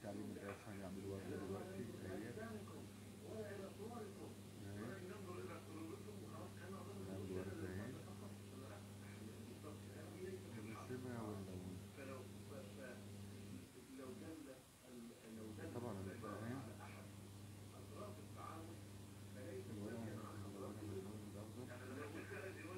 عليه من الآية عشان يعملوا وردة دلوقتي هي اهي نعمل وردة اهي نرسمها ونلون طبعا هنبقى اهي الورقة هنلونها باللون الأخضر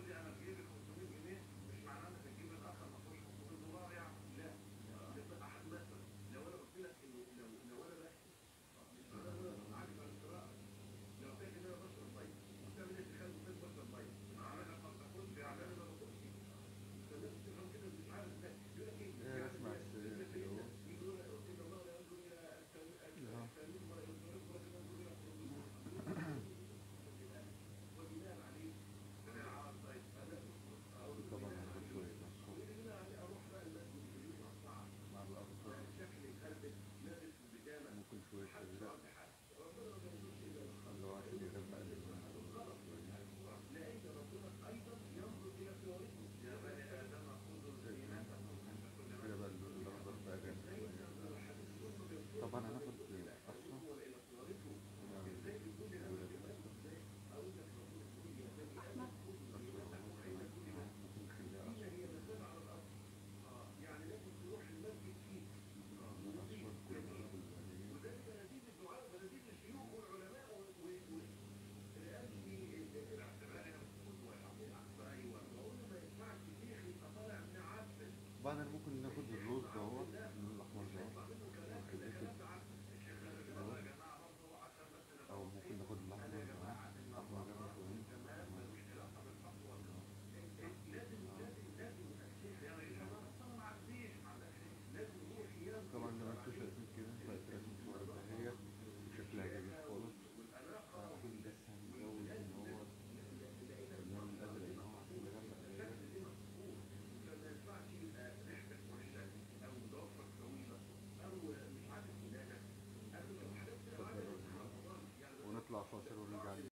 ايه اسمع السرير كده اهو طبعا هنحط شوية مصفوف مع الأخضر ممكن شوية أزرق اللي هو عشان يغمق اللون شوية كده بقى اللون الأخضر بقى جامد شوية طبعا هناخد قصة ونعمل الولاد الأسود ممكن نخليها أسود أسود كله بالبنين بعدين ممكن ناخد الروز دوت اللون الأحمر دوت نخليه كده دوت. أو ممكن ناخد الأحمر معاه أحمر جامد شوية طبعا زي ما انتوا شايفين كده بقت رسمة الوردة اهيت وشكلها جميل خالص فاحنا بس هنزود ان هو اللون الأزرق ان هو عشان يغمق الايه ونطلع فاصل ونرجع